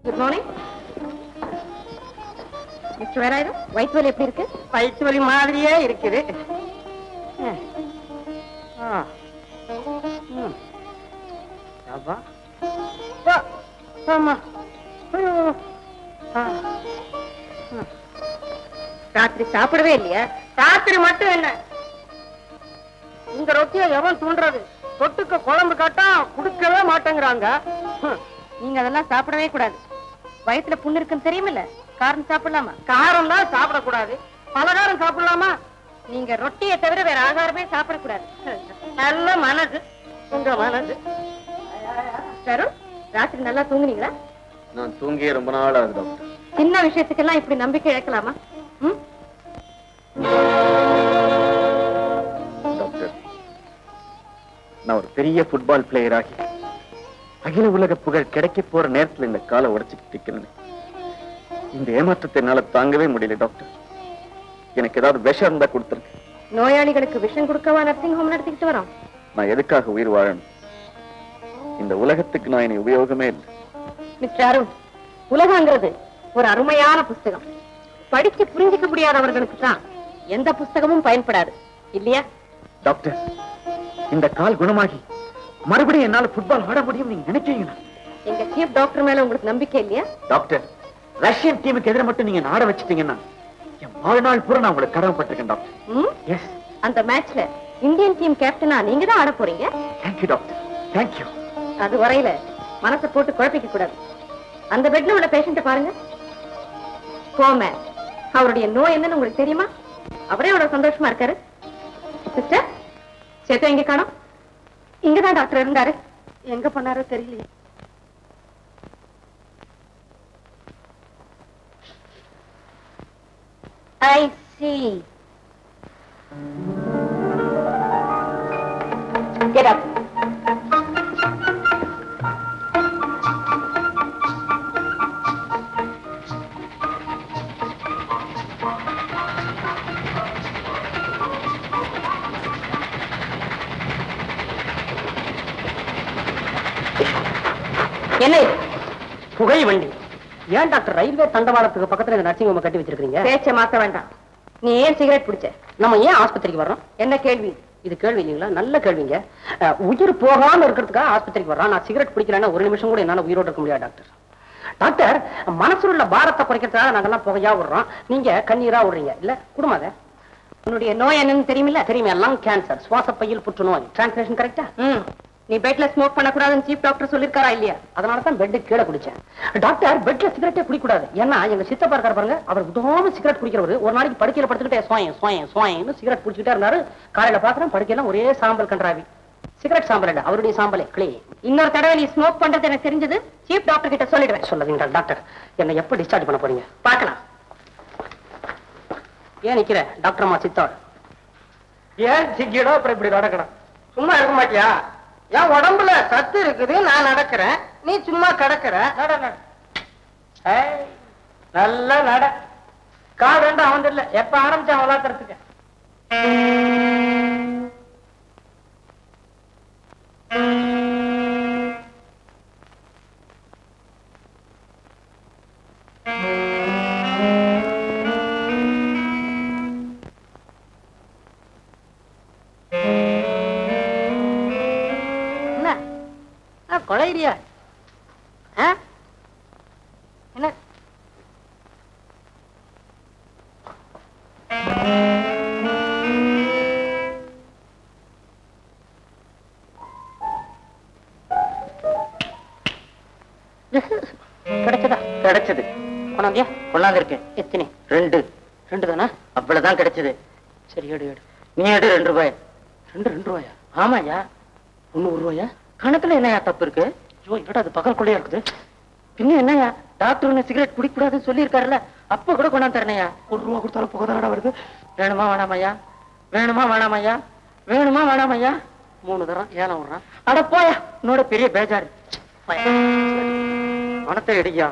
Good morning mister Velayutham வயிற்று வலி எப்படி இருக்கு வயிற்று வலி மாதிரியே இருக்குது ஆ. ம். அப்பா. ஆ. ஆமா ஐயோ. ஆ. ம். ராத்திரி சாப்பிடவே இல்லையா ராத்திரி மட்டும் என்ன இந்த ரொட்டியை எவன் தூண்டுறது தொட்டுக்க குழம்பு காட்டா குடுக்கவே மாட்டேங்கிறாங்க ஹம். நீங்க அதெல்லாம் சாப்பிடவே கூடாது வயித்துல புண்ணு இருக்குன்னு தெரியுமில்ல காரம் சாப்பிடலாமா காரம் தான் சாப்பிடக்கூடாது பலகாரம் சாப்பிடலாமா நீங்க ரொட்டியை தவிர வேற ஆகாரமே சாப்பிடக்கூடாது நல்ல மனசு உங்க மனசு அருண் ராத்திரி நல்லா தூங்குனீங்களா நான் தூங்கியே ரொம்ப நாள் ஆகுது டாக்டர் சின்ன விஷயத்துக்கெல்லாம் இப்படி நம்பிக்கை இழக்கலாமா ம்? டாக்டர் நான் ஒரு பெரிய ஃபுட்பால் பிளேயர் ஆகி அகில உலக புகழ் கிடைக்க போற நேரத்துல இந்த காலை உடைச்சுக்கிட்டு நிக்கிறேன் இந்த ஏமாற்றத்தை என்னால தாங்கவே முடியல டாக்டர் எனக்கு ஏதாவது விஷம் இருந்தா கொடுத்துருக்கு நோயாளிகளுக்கு விஷம் கொடுக்கவா நர்சிங் ஹோம் நடத்திக்கிட்டு வரோம் நான் எதுக்காக உயிர் வாழணும் இந்த உலகத்துக்கு நான் இனி உபயோகமே இல்லை மிஸ்டர் அருண் உலகங்கிறது ஒரு அருமையான புஸ்தகம் படிச்சு புரிஞ்சுக்க முடியாதவர்களுக்கு தான் எந்த புஸ்தகமும் பயன்படாது இல்லையா டாக்டர் இந்த கால் குணமாகி மறுபடியும் என்னால ஃபுட்பால் ஆட முடியும் நீங்க நினைக்கிறீங்களா எங்க சீஃப் டாக்டர் மேல உங்களுக்கு நம்பிக்கை இல்லையா டாக்டர் ரஷ்யன் டீமுக்கு எதிர மட்டும் நீங்க ஆட வச்சிட்டீங்கன்னா என் வாழ்நாள் பூரா நான் உங்களுக்கு கடமைப்பட்டிருக்கேன் டாக்டர் ம்? எஸ் அந்த மேட்ச்ல இந்தியன் டீம் கேப்டனா நீங்க தான் ஆட போறீங்க தேங்க்யூ டாக்டர் தேங்க்யூ அது வரையில மனசை போட்டு குழப்பிக்க கூடாது அந்த பெட்ல உள்ள பேஷண்ட பாருங்க கோமேன் அவருடைய நோய் என்னன்னு உங்களுக்கு தெரியுமா அவரே அவ்வளவு சந்தோஷமா இருக்காரு சிஸ்டர் சேத்தோ எங்க காணோம் இங்கதான் டாக்டர் இருந்தாரு எங்க போனாரோ தெரியலையே I see. Get up. என்ன இது புகை வண்டி ஏன் டாக்டர் ரயில்வே தண்டவாளத்துக்கு பக்கத்துல இந்த நர்சிங் ஹோம் கட்டி வச்சிருக்கீங்க பேச்ச மாத்த வேண்டாம் நீ ஏன் சிகரெட் பிடிச்ச நம்ம ஏன் ஆஸ்பத்திரிக்கு வர்றோம் என்ன கேள்வி இது கேள்வி இல்லைங்களா நல்ல கேள்விங்க அஹ், உயிர் போகாம இருக்கிறதுக்காக ஆஸ்பத்திரிக்கு வர்றான் நான் சிகரெட் பிடிக்கலன்னா ஒரு நிமிஷம் கூட என்னால உயிரோட இருக்க முடியாது டாக்டர் டாக்டர் மனசுல உள்ள பாரத்தை குறைக்கிறதுக்காக நாங்கெல்லாம் புகையா விடுறோம் நீங்க கண்ணீரா விடுறீங்க இல்ல குடும்பம் உன்னுடைய நோய் என்னன்னு தெரியுமில்ல தெரியுமே எல்லாம் கேன்சர் சுவாச பையில் புற்றுநோய் டிரான்ஸ்லேஷன் கரெக்டா ம் நீ பெட்ல ஸ்மோக் பண்ணக்கூடாதுன்னு சீஃப் டாக்டர் சொல்லிருக்காரா இல்லையா அதனால தான் பெட் கீழே குடிச்சேன் டாக்டர் பெட்ல சிகரெட்டே குடிக்கூடாது ஏன்னா எங்க சித்தப்பா இருக்காரு பாருங்க அவர் விடாம சிகரெட் குடிக்கிறவர் ஒரு நாளைக்கு படுக்கையில படுத்துக்கிட்டே சோயம் சோயம் சோயம்னு சிகரெட் குடிச்சுக்கிட்டே இருந்தாரு காலையில பாக்குறேன் படுக்கையெல்லாம் ஒரே சாம்பல் கன்றாவி சிகரெட் சாம்பல் இல்ல அவருடைய சாம்பலே கிளே இன்னொரு தடவை நீ ஸ்மோக் பண்றது எனக்கு தெரிஞ்சது சீஃப் டாக்டர் கிட்ட சொல்லிடுவேன் சொல்லாதீங்க டாக்டர் என்ன எப்ப டிஸ்சார்ஜ் பண்ண போறீங்க பார்க்கலாம் ஏன் நிக்கிற டாக்டர் அம்மா சித்தாள் ஏன் சிக்கிடோ அப்புறம் இப்படி நடக்கணும் சும்மா இருக்க மாட்டியா என் உடம்புல சத்து இருக்குது நான் நடக்கிறேன் நீ சும்மா கிடக்குற நட நட ஏய், நல்ல நட காடு ரெண்டு அவன் இல்ல எப்ப ஆரம்பிச்சான் வளர்க்கறதுக்கு என்ன ஆ, கொலையிறியா ஆ? என்ன கிடைச்சதா கிடைச்சது கொண்டாந்தியா கொள்ளாது இருக்கேன் எத்தனை ரெண்டு ரெண்டு தானா அவ்வளவுதான் கிடைச்சது சரி எடு எடு நீ எடு ரெண்டு ரூபாய் ரெண்டு ரெண்டு ரூபாயா ஆமாயா முந்நூறு ரூபாயா கணக்குல என்னயா தப்பு இருக்கு ஐயோ என்னடா அது பகல் கொள்ளையா இருக்குது பின்ன என்னயா டாக்டர் உன்னை சிகரெட் குடிக்கூடாதுன்னு சொல்லியிருக்காருல்ல அப்ப கூட கொண்டாந்து தரணையா ஒரு ரூபா கொடுத்தாலும் புகை வருது வேணுமா வேணாமையா வேணுமா வேணாமையா வேணுமா வேணாமையா மூணு தரம் ஏலம் விடுறான் அட போயா உன்னோட பெரிய பேஜாரு பணத்தை எடுக்கியா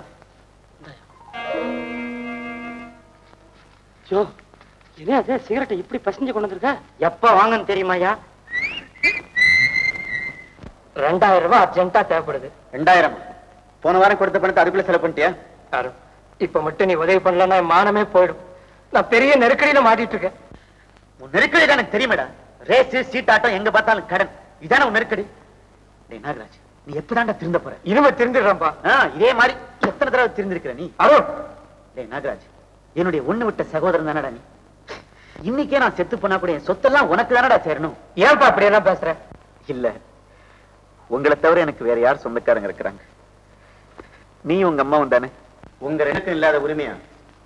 ஐயோ என்ன அது சிகரெட்டை இப்படி பசஞ்சு கொண்டு வந்திருக்க எப்ப வாங்கன்னு தெரியுமாயா ரெண்டாயிரம் ரூபாய் அர்ஜென்ட்டா தேவைப்படுது ரெண்டாயிரம் போன வாரம் கொடுத்த பணத்தை அதுக்குள்ள செலவு பண்ணிட்டியா யாரு இப்ப மட்டும் நீ உதவி பண்ணலன்னா என் மானமே போயிடும் நான் பெரிய நெருக்கடியில மாட்டிட்டு இருக்கேன் உன் நெருக்கடி தான் எனக்கு தெரியுமேடா ரேஸ் சீட்டாட்டம் எங்க பார்த்தாலும் கடன் இதானே உன் நெருக்கடி டேய் நாகராஜ் நீ எப்பதான்டா திருந்த போற இனிமே திருந்துடுறேன்ப்பா ஆ, இதே மாதிரி எத்தனை தடவை திருந்திருக்கிற நீ அருண் டேய் நாகராஜ் என்னுடைய ஒண்ணு விட்ட சகோதரன் தானடா நீ இன்னைக்கே நான் செத்து போனா கூட என் சொத்தெல்லாம் உனக்கு தானடா சேரணும் ஏன்பா அப்படி எல்லாம் பேசுற இல்ல உங்களை தவிர எனக்கு வேற யார் சொந்தக்காரங்க இருக்கிறாங்க நீ உங்க அம்மாவும் தானே உங்க ரெண்டுக்கும் இல்லாத உரிமையா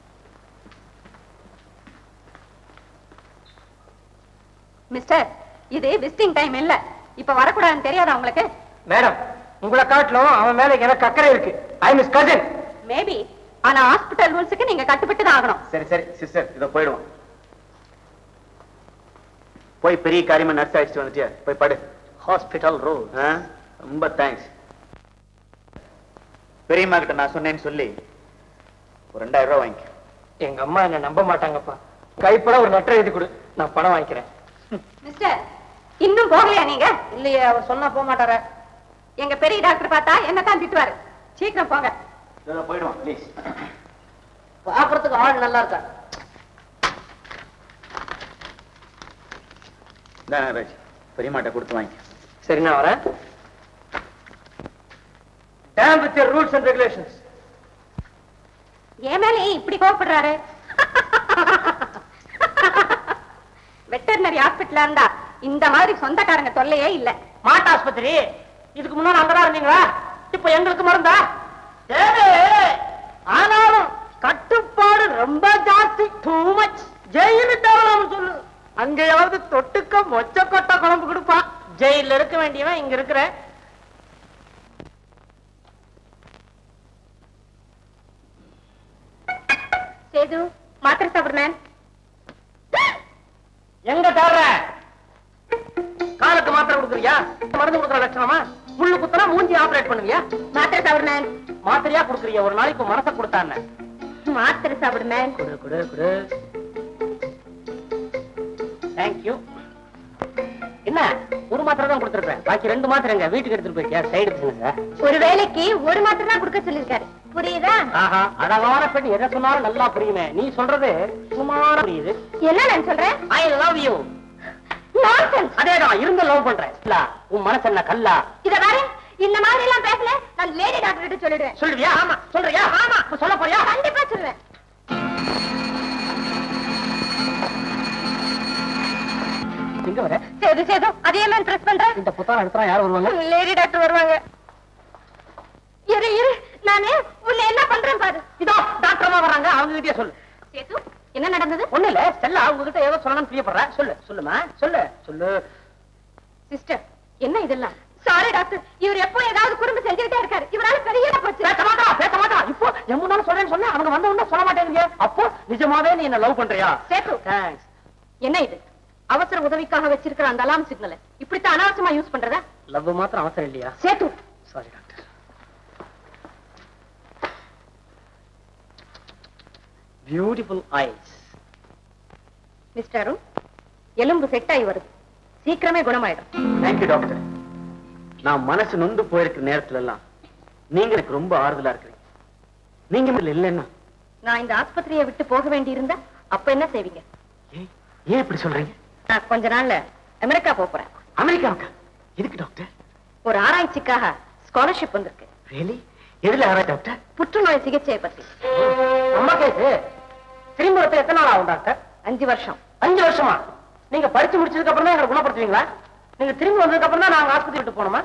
மிஸ்டர் இது விசிட்டிங் டைம் இல்ல இப்ப வரக்கூடாதுன்னு தெரியாதா உங்களுக்கு மேடம் உங்களை காட்டிலும் அவன் மேல எனக்கு அக்கறை இருக்கு ஐ மிஸ் கசின் மேபி ஆனா ஹாஸ்பிட்டல் ரூல்ஸுக்கு நீங்க கட்டுப்பட்டு தான் ஆகணும் சரி சரி சிஸ்டர் இதோ போயிடுவோம் போய் பெரிய காரியமா நர்ஸ் அடிச்சுட்டு வந்துட்டியா போய் படு ஹாஸ்பிட்டல் ரூல் ரொம்ப தேங்க்ஸ் பெரியம்மா கிட்ட நான் சொன்னேன்னு சொல்லி ஒரு ரெண்டாயிரம் ரூபாய் வாங்கிக்க எங்க அம்மா என்ன நம்ப மாட்டாங்கப்பா கைப்பட ஒரு லெட்டர் எழுதி கொடு நான் பணம் வாங்கிக்கிறேன் மிஸ்டர் இன்னும் போகலையா நீங்க இல்லையே அவர் சொன்னா போக மாட்டார எங்க பெரிய டாக்டர் பார்த்தா என்ன தான் திட்டுவாரு சீக்கிரம் போங்க இதோ போயிடுவோம் ப்ளீஸ் பாக்குறதுக்கு ஆள் நல்லா இருக்கா ராஜ் பெரியம்மாட்ட கொடுத்து வாங்கிக்க சரி நான் வரேன் damn with rules and regulations என் மேல ஏன் இப்படி கோவப்படுறாரு வெட்டர்னரி ஹாஸ்பிட்டலா இருந்தா இந்த மாதிரி சொந்தக்காரங்க தொல்லையே இல்ல மாட்டு ஆஸ்பத்திரி இதுக்கு முன்னாடி அங்கதான் இருந்தீங்களா இப்ப எங்களுக்கு மருந்தா ஏழு ஆனாலும் கட்டுப்பாடு ரொம்ப ஜாஸ்தி டூ மச் ஜெயிலு தேவலாம் சொல்லு அங்கேயாவது தொட்டுக்க மொச்ச கொட்டை குழம்பு கொடுப்பான் ஜெயில இருக்க வேண்டியவன் இங்க இருக்கிற சேது மாத்திரை சாப்பிடுறேன் எங்க தேடுற காலுக்கு மாத்திரை கொடுக்குறியா மருந்து கொடுக்குற லட்சணமா முள்ளு குத்தனா மூஞ்சி ஆபரேட் பண்ணுவியா மாத்திரை சாப்பிடுறேன் மாத்திரையா கொடுக்குறியா ஒரு நாளைக்கு மனசை கொடுத்தான்னு மாத்திரை சாப்பிடுறேன் குடு குடு குடு தேங்க்யூ என்ன ஒரு மாத்திரை தான் கொடுத்துருப்பேன் பாக்கி ரெண்டு மாத்திரைங்க வீட்டுக்கு எடுத்துட்டு போயிட்டியா சைடு பிசினஸ் ஒரு வேலைக்கு ஒரு மாத்திரை தான் கொடுக்க சொல்லிருக்காரு புரியுதா ஆஹா அழகான பெண் எதை சொன்னாலும் நல்லா புரியுமே நீ சொல்றது சுமார புரியுது என்ன நான் சொல்றேன் ஐ லவ் யூ Nonsense. அதேதான் இருந்த லவ் பண்றேன் இல்ல உன் மனசு என்ன கல்லா இத பாரு இந்த மாதிரி எல்லாம் பேசல நான் லேடி டாக்டர் கிட்ட சொல்லிடுவேன் சொல்லுவியா ஆமா சொல்றியா ஆமா இப்ப சொல்ல போறியா கண்டிப்பா சொல்லுவேன் எங்க வர சேது சேது அதே மாதிரி ட்ரெஸ் பண்ற இந்த புத்தகம் எடுத்தா யார் வருவாங்க லேடி டாக்டர் வருவாங்க இரு இரு நானு உன்னை என்ன பண்றேன் பாரு இதோ டாக்டர் அம்மா வர்றாங்க அவங்க கிட்டே சொல்லு சேது என்ன நடந்தது ஒண்ணு இல்ல செல்லா உங்ககிட்ட ஏதோ சொல்லணும்னு பிரியப்படுற சொல்லு சொல்லுமா சொல்லு சொல்லு சிஸ்டர் என்ன இதெல்லாம் சாரி டாக்டர் இவர் எப்போ ஏதாவது குறும்பு செஞ்சுக்கிட்டே இருக்காரு இவரால பெரிய போச்சு பேச மாட்டா பேச மாட்டா இப்போ என் முன்னால சொல்றேன்னு சொன்னா அவங்க வந்த உடனே சொல்ல மாட்டேங்க அப்போ நிஜமாவே நீ என்ன லவ் பண்றியா சேது தேங்க்ஸ் என்ன இது அவசர உதவிக்காக வச்சிருக்கிற அந்த அலாம் சிக்னல் இப்படித்தான் அனாவசியமா யூஸ் பண்றதா லவ் மாத்திரம் அவசரம் இல்லையா Sethu sorry doctor beautiful eyes mister Arun எலும்பு செட் ஆகி வருது சீக்கிரமே குணமாயிடும் தேங்க்யூ டாக்டர் நான் மனசு நொந்து போயிருக்கிற நேரத்துல எல்லாம் நீங்க எனக்கு ரொம்ப ஆறுதலா இருக்கிறீங்க நீங்க முதல்ல இல்லைன்னா நான் இந்த ஆஸ்பத்திரியை விட்டு போக வேண்டி இருந்தா அப்ப என்ன செய்வீங்க ஏன் ஏன் இப்படி சொல்றீங்க நான் கொஞ்ச நாள்ல அமெரிக்கா போப் போறேன் அமெரிக்காவுக்கா எதுக்கு டாக்டர் ஒரு ஆராய்ச்சிக்காக ஸ்காலர்ஷிப் வந்திருக்கு ரியலி எதுல ஆரா டாக்டர் புற்றுநோய் சிகிச்சையை பத்தி அம்மா கேசு திரும்பி வரத்து எத்தனை நாள் ஆகும் டாக்டர் அஞ்சு வருஷம் அஞ்சு வருஷமா நீங்க படிச்சு முடிச்சதுக்கு அப்புறம் தான் எங்களை குணப்படுத்துவீங்களா நீங்க திரும்பி வந்ததுக்கு அப்புறம் தான் நாங்க ஆஸ்பத்திரி விட்டு போனோமா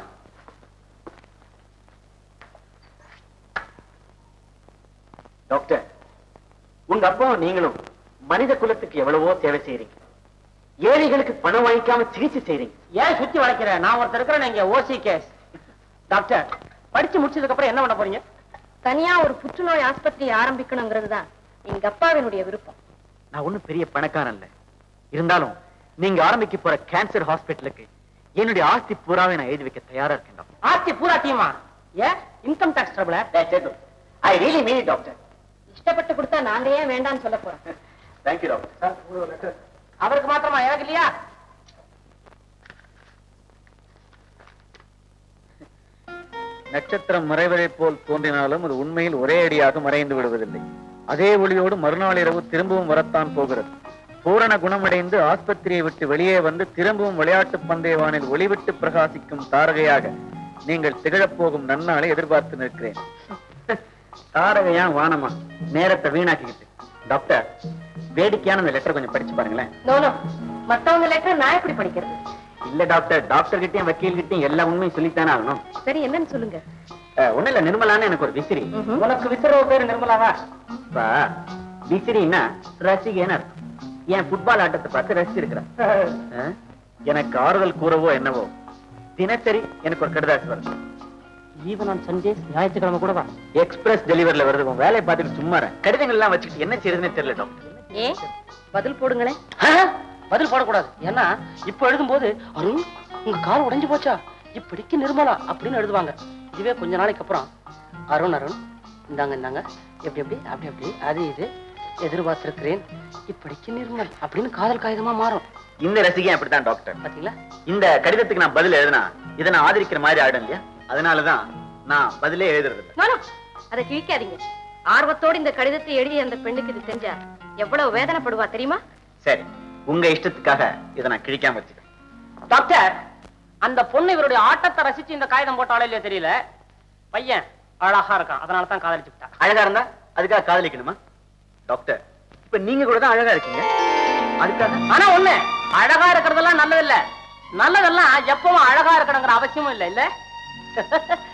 டாக்டர் உங்க அப்பாவும் நீங்களும் மனித குலத்துக்கு எவ்வளவோ சேவை செய்யறீங்க ஏழைகளுக்கு பணம் வாங்கிக்காம சிகிச்சை செய்றீங்க ஏன் சுத்தி வளைக்கிற நான் ஒருத்தர் இருக்கிறேன் இங்க ஓசி கேஸ் டாக்டர் படிச்சு முடிச்சதுக்கு அப்புறம் என்ன பண்ண போறீங்க தனியா ஒரு புற்றுநோய் ஆஸ்பத்திரி ஆரம்பிக்கணுங்கிறது தான் எங்க அப்பாவினுடைய விருப்பம் நான் ஒண்ணும் பெரிய பணக்காரன் இல்ல இருந்தாலும் நீங்க ஆரம்பிக்க போற கேன்சர் ஹாஸ்பிட்டலுக்கு என்னுடைய ஆஸ்தி பூராவை நான் எழுதி வைக்க தயாரா இருக்கேன் டாக்டர் ஆஸ்தி பூரா டீமா ஏன் income tax trouble I really mean doctor இஷ்டப்பட்டு கொடுத்தா நாங்க ஏன் வேண்டாம்னு சொல்ல போறோம் தேங்க்யூ டாக்டர் அவருக்கு மாத்திரமா எனக்கு இல்லையா நட்சத்திரம் மறைவதைப் போல் தோன்றினாலும் அது உண்மையில் ஒரே அடியாக மறைந்து விடுவதில்லை அதே ஒளியோடு மறுநாள் இரவு திரும்பவும் வரத்தான் போகிறது பூரண குணமடைந்து ஆஸ்பத்திரியை விட்டு வெளியே வந்து திரும்பவும் விளையாட்டு பந்தயவானில் ஒளிவிட்டு பிரகாசிக்கும் தாரகையாக நீங்கள் திகழப் போகும் நன்னாளை எதிர்பார்த்து நிற்கிறேன் தாரகையா வானமா நேரத்தை வீணாக்கிக்கிட்டு டாக்டர் வேடிக்கையான இந்த லெட்டர் கொஞ்சம் படிச்சு பாருங்களேன் நோனோ மத்தவங்க லெட்டர் நான் எப்படி படிக்கிறது இல்ல டாக்டர் டாக்டர் கிட்டயும் வக்கீல் கிட்டயும் எல்லா உண்மையும் சொல்லித்தானே ஆகணும் சரி என்னன்னு சொல்லுங்க அஹ், ஒண்ணும் இல்ல நிர்மலான்னு எனக்கு ஒரு விசிறி ம்ஹும். உனக்கு விசிறவு பேரு நிர்மலாவா இப்ப விசிறின்னா ரசிகன்னு அர்த்தம் என் ஃபுட்பால் ஆட்டத்தை பார்த்து ரசிச்சிருக்கிறேன் அஹ், எனக்கு ஆறுதல் கூறவோ என்னவோ தினசரி எனக்கு ஒரு கடிதாசு வருது ஈவன் ஆன் சண்டேஸ் ஞாயிற்றுக்கிழமை கூட வா எக்ஸ்பிரஸ் டெலிவரில வருது உன் வேலையை பார்த்துட்டு சும்மா இரு. கடிதங்கள் எல்லாம் வச்சுக்கிட்டு என்ன செய்யுதுன்னு தெரியல டாக்டர் ஏன் பதில் போடுங்களேன் ஆ, பதில் போடக்கூடாது ஏன்னா இப்ப எழுதும்போது அருண் உங்க கால் உடைஞ்சு போச்சா இப்படிக்கு நிர்மலா அப்படின்னு எழுதுவாங்க இதுவே கொஞ்ச நாளைக்கு அப்புறம் அருண் அருண் இந்தாங்க இந்தாங்க எப்படி எப்படி அப்படி அப்படி அது இது எதிர்பார்த்திருக்கிறேன் இப்படிக்கு நிர்மல் அப்படின்னு காதல் காகிதமா மாறும் இந்த ரசிகன் அப்படித்தான் டாக்டர் பாத்தீங்களா இந்த கடிதத்துக்கு நான் பதில் எழுதினா இதை நான் ஆதரிக்கிற மாதிரி ஆயிடும் இல்லையா அதனாலதான் நான் பதிலே எழுதுறது இல்ல. நோனோ அதை கிழிக்காதீங்க ஆர்வத்தோடு இந்த கடிதத்தை எழுதி அந்த பெண்ணுக்கு இது செஞ்சா எவ்வளவு வேதனைப்படுவா தெரியுமா சரி உங்க இஷ்டத்துக்காக இதை நான் கிழிக்காம வச்சுக்கிறேன் டாக்டர் அந்த பொண்ணு இவருடைய ஆட்டத்தை ரசிச்சு இந்த காகிதம் போட்டாலே இல்லையா தெரியல பையன் அழகா இருக்கான் அதனால தான் காதலிச்சு விட்டா அழகா இருந்தா அதுக்காக காதலிக்கணுமா டாக்டர் இப்ப நீங்க கூட தான் அழகா இருக்கீங்க அதுக்காக ஆனா ஒண்ணு அழகா இருக்கிறதெல்லாம் நல்லது இல்ல நல்லதெல்லாம் எப்பவும் அழகா இருக்கணுங்கிற அவசியமும் இல்ல இல்ல